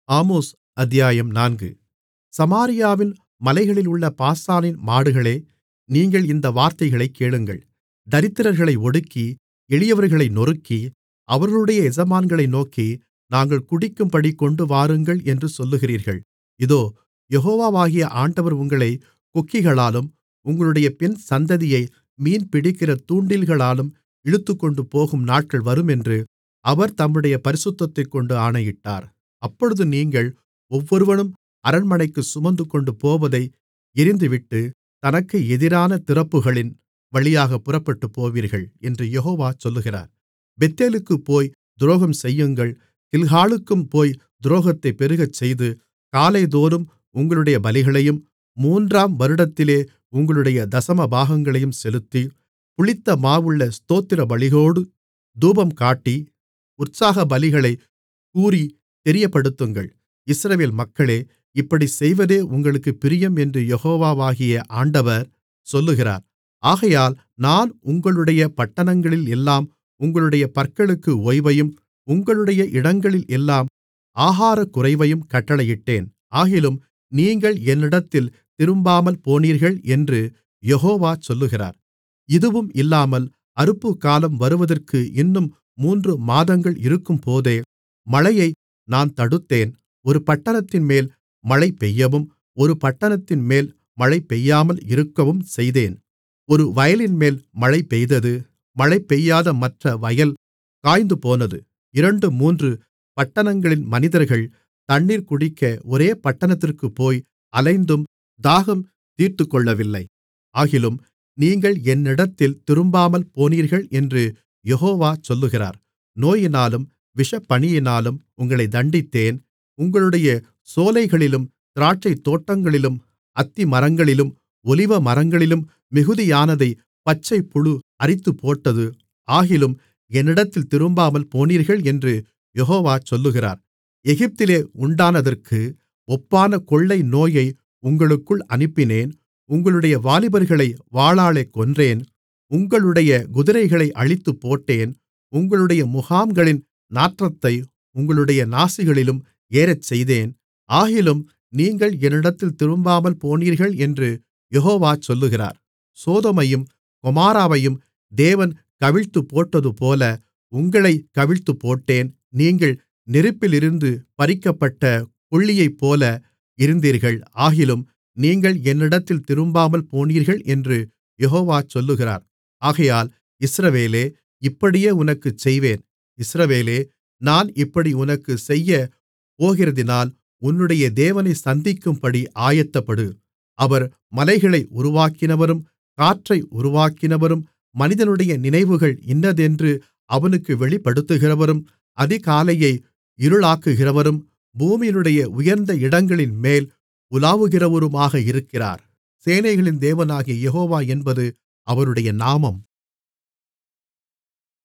Amos அத்தியாயம் நான்கு சமாரியாவின் மலைகளிலுள்ள பாசானின் மாடுகளே நீங்கள் இந்த வார்த்தைகளைக் கேளுங்கள் தரித்திரர்களை ஒடுக்கி எளியவர்களை நொறுக்கி அவர்களுடைய எஜமான்களை நோக்கி நாங்கள் குடிக்கும்படி கொண்டுவாருங்கள் என்று சொல்லுகிறீர்கள் இதோ யெகோவாகிய ஆண்டவர் உங்களைக் கொக்கிகளாலும் உங்களுடைய பின்சந்ததியை மீன்பிடிக்கிற தூண்டில்களாலும் இழுத்துக்கொண்டுபோகும் நாட்கள் வருமென்று அவர் தம்முடைய பரிசுத்தத்தைக்கொண்டு ஆணையிட்டார் அப்பொழுது நீங்கள் ஒவ்வொருவனும் அரண்மனைக்குச் சுமந்துகொண்டு போவதை எறிந்துவிட்டு தனக்கு எதிரான திறப்புகளின் வழியாகப் புறப்பட்டுப்போவீர்கள் என்று யெகோவா சொல்லுகிறார் பெத்தேலுக்குப் போய் துரோகம் செய்யுங்கள் கில்காலுக்கும் போய் துரோகத்தைப் பெருகச்செய்து காலைதோறும் உங்களுடைய பலிகளையும் மூன்றாம் வருடத்திலே உங்களுடைய தசமபாகங்களையும் செலுத்தி புளித்தமாவுள்ள ஸ்தோத்திரபலிகளோடு தூபங்காட்டி உற்சாகபலிகளைக் கூறித் தெரியப்படுத்துங்கள் இஸ்ரவேல் மக்களே இப்படிச் செய்வதே உங்களுக்குப் பிரியம் என்று யெகோவாகிய ஆண்டவர் சொல்லுகிறார் ஆகையால் நான் உங்களுடைய பட்டணங்களில் எல்லாம் உங்களுடைய பற்களுக்கு ஓய்வையும் உங்களுடைய இடங்களில் எல்லாம் ஆகாரக்குறைவையும் கட்டளையிட்டேன் ஆகிலும் நீங்கள் என்னிடத்தில் திரும்பாமல் போனீர்கள் என்று யெகோவா சொல்லுகிறார் இதுவும் இல்லாமல் அறுப்புக்காலம் வருவதற்கு இன்னும் மூன்று மாதங்கள் இருக்கும்போதே மழையை நான் தடுத்தேன் ஒரு பட்டணத்தின்மேல் மழை பெய்யவும் ஒரு பட்டணத்தின்மேல் மழை பெய்யாமல் இருக்கவும் செய்தேன் ஒரு வயலின்மேல் மழை பெய்தது மழை பெய்யாத மற்ற வயல் காய்ந்துபோனது இரண்டு மூன்று பட்டணங்களின் மனிதர்கள் தண்ணீர் குடிக்க ஒரே பட்டணத்திற்குப் போய் அலைந்தும் தாகம் தீர்த்துக்கொள்ளவில்லை ஆகிலும் நீங்கள் என்னிடத்தில் திரும்பாமல் போனீர்கள் என்று யெகோவா சொல்லுகிறார் நோயினாலும் விஷப்பனியினாலும் உங்களைத் தண்டித்தேன் உங்களுடைய சோலைகளிலும் திராட்சைத்தோட்டங்களிலும் அத்திமரங்களிலும் ஒலிவமரங்களிலும் மிகுதியானதைப் பச்சைப்புழு அரித்துப்போட்டது ஆகிலும் என்னிடத்தில் திரும்பாமல் போனீர்கள் என்று யெகோவா சொல்லுகிறார் எகிப்திலே உண்டானதற்கு ஒப்பான கொள்ளை நோயை உங்களுக்குள் அனுப்பினேன் உங்களுடைய வாலிபர்களை வாளாலே கொன்றேன் உங்களுடைய குதிரைகளை அழித்துப்போட்டேன் உங்களுடைய முகாம்களின் நாற்றத்தை உங்களுடைய நாசிகளிலும் ஏறச்செய்தேன் ஆகிலும் நீங்கள் என்னிடத்தில் திரும்பாமல் போனீர்கள் என்று யெகோவா சொல்லுகிறார் சோதோமையும் கொமோராவையும் தேவன் கவிழ்த்துப்போட்டதுபோல உங்களைக் கவிழ்த்துப்போட்டேன் நீங்கள் நெருப்பிலிருந்து பறிக்கப்பட்ட கொள்ளியைப்போல இருந்தீர்கள் ஆகிலும் நீங்கள் என்னிடத்தில் திரும்பாமல் போனீர்கள் என்று யெகோவா சொல்லுகிறார் ஆகையால் இஸ்ரவேலே இப்படியே உனக்குச் செய்வேன் இஸ்ரவேலே நான் இப்படி உனக்குச் செய்யப்போகிறதினால் உன்னுடைய தேவனைச் சந்திக்கும்படி ஆயத்தப்படு அவர் மலைகளை உருவாக்கினவரும் காற்றை உருவாக்கினவரும் மனிதனுடைய நினைவுகள் இன்னதென்று அவனுக்கு வெளிப்படுத்துகிறவரும் அதிகாலையை இருளாக்குகிறவரும் பூமியினுடைய உயர்ந்த இடங்களின்மேல் உலாவுகிறவருமாக இருக்கிறார் சேனைகளின் தேவனாகிய யெகோவா என்பது அவருடைய நாமம்